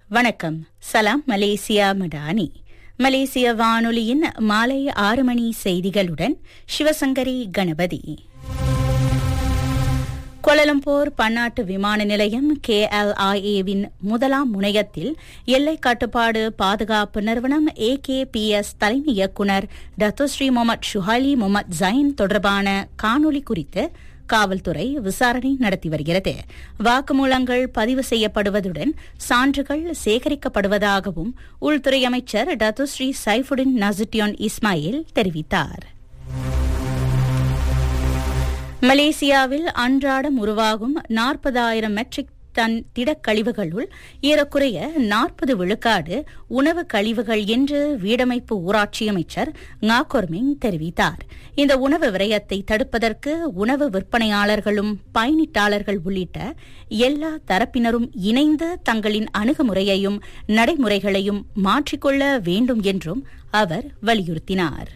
வணக்கம் சலாம் மலேசியா மடானி மலேசிய வானொலியின் மாலை ஆறு மணி செய்திகளுடன் சிவசங்கரி கணபதி கோலலம்பூர் பன்னாட்டு விமான நிலையம் கேஎல்ஐஏவின் முதலாம் முனையத்தில் எல்லை கட்டுப்பாடு பாதுகாப்பு நிறுவனம் ஏகேபிஎஸ் தலைமை இயக்குநர் Datuk Seri Muhammad Shuhaili Muhammad Zain தொடர்பான காணொலி குறித்து காவல்துறை விசாரணை நடத்தி வருகிறது வாக்குமூலங்கள் பதிவு செய்யப்படுவதுடன் சான்றுகள் சேகரிக்கப்படுவதாகவும் உள்துறை அமைச்சர் டத்துஸ்ரீ சைஃபுடின் நசுட்டியோன் இஸ்மாயில் தெரிவித்தார் மலேசியாவில் அன்றாடம் உருவாகும் நாற்பதாயிரம் மெட்ரிக் டன் திடக்கழிவுகளுள் ஏறக்குறைய நாற்பது விழுக்காடு உணவு கழிவுகள் என்று வீடமைப்பு ஊராட்சி அமைச்சர் ngakorming தெரிவித்தார் இந்த உணவு விரயத்தை தடுப்பதற்கு உணவு விற்பனையாளர்களும் பயணிட்டாளர்கள் உள்ளிட்ட எல்லா தரப்பினரும் இணைந்து தங்களின் அணுகுமுறையையும் நடைமுறைகளையும் மாற்றிக்கொள்ள வேண்டும் என்றும் அவர் வலியுறுத்தினார்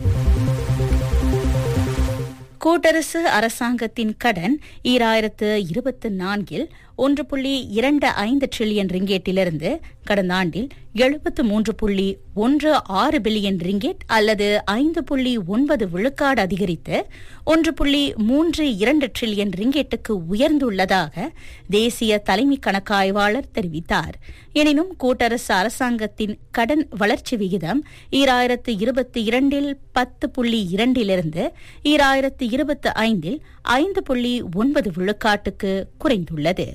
கூட்டரசு அரசாங்கத்தின் கடன் ஈராயிரத்து இருபத்தி நான்கில் ஒன்று புள்ளி இரண்டு ஐந்து டிரில்லியன் ரிங்கேட்டிலிருந்து கடந்த ஆண்டில் எழுபத்து மூன்று புள்ளி ஒன்று ஆறு பில்லியன் ரிங்கேட் அல்லது ஐந்து புள்ளி ஒன்பது விழுக்காடு அதிகரித்து ஒன்று புள்ளி மூன்று இரண்டு டிரில்லியன் ரிங்கேட்டுக்கு உயர்ந்துள்ளதாக தேசிய தலைமை கணக்காய்வாளர் தெரிவித்தார் எனினும் கூட்டரசு அரசாங்கத்தின் கடன் வளர்ச்சி விகிதம் ஈராயிரத்து இருபத்தி இரண்டில் பத்து புள்ளி இரண்டிலிருந்து ஈராயிரத்து இருபத்தி ஐந்தில் ஐந்து புள்ளி ஒன்பது விழுக்காட்டுக்கு குறைந்துள்ளது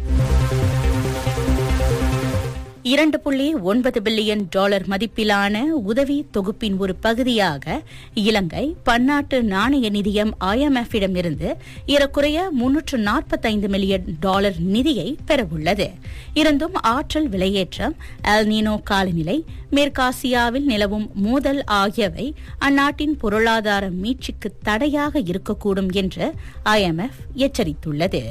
இரண்டு புள்ளி ஒன்பது பில்லியன் டாலர் மதிப்பிலான உதவி தொகுப்பின் ஒரு பகுதியாக இலங்கை பன்னாட்டு நாணய நிதியம் ஐஎம்எஃபிடமிருந்து ஏறக்குறைய முன்னூற்று நாற்பத்தைந்து மில்லியன் டாலர் நிதியை பெறவுள்ளது இருந்தும் ஆற்றல் விலையேற்றம் அல்னீனோ காலநிலை மேற்காசியாவில் நிலவும் மோதல் ஆகியவை அந்நாட்டின் பொருளாதார மீட்சிக்கு தடையாக இருக்கக்கூடும் என்று ஐஎம்எஃப் எச்சரித்துள்ளது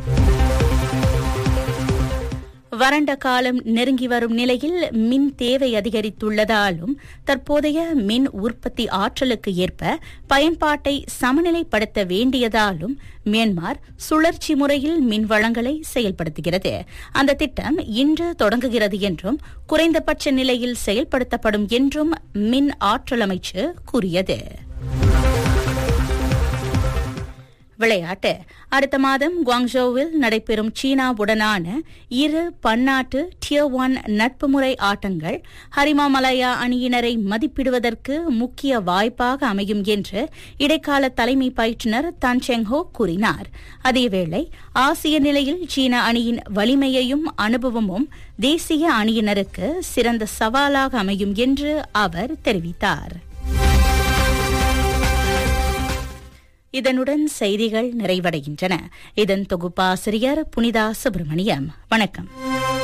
வறண்ட காலம் நெருங்கி வரும் நிலையில் மின் தேவை அதிகரித்துள்ளதாலும் தற்போதைய மின் உற்பத்தி ஆற்றலுக்கு ஏற்ப பயன்பாட்டை சமநிலைப்படுத்த வேண்டியதாலும் மியான்மர் சுழற்சி முறையில் மின் வளங்களை செயல்படுத்துகிறது அந்த திட்டம் இன்று தொடங்குகிறது என்றும் குறைந்தபட்ச நிலையில் செயல்படுத்தப்படும் என்றும் மின் ஆற்றல் அமைச்சு கூறியது விளையாட்டு அடுத்த மாதம் குவாங்ஜோவில் நடைபெறும் சீனாவுடனான இரு பன்னாட்டு டியர் ஒன் நட்பு முறை ஆட்டங்கள் ஹரிமாமலயா அணியினரை மதிப்பிடுவதற்கு முக்கிய வாய்ப்பாக அமையும் என்று இடைக்கால தலைமை பயிற்றுநர் தன் செங்ஹோ கூறினார் அதேவேளை ஆசிய நிலையில் சீன அணியின் வலிமையையும் அனுபவமும் தேசிய அணியினருக்கு சிறந்த சவாலாக அமையும் என்று அவர் தெரிவித்தார் இதனுடன் செய்திகள் நிறைவடைகின்றன இதன் தொகுப்பாசிரியர் புனிதா சுப்பிரமணியம் வணக்கம்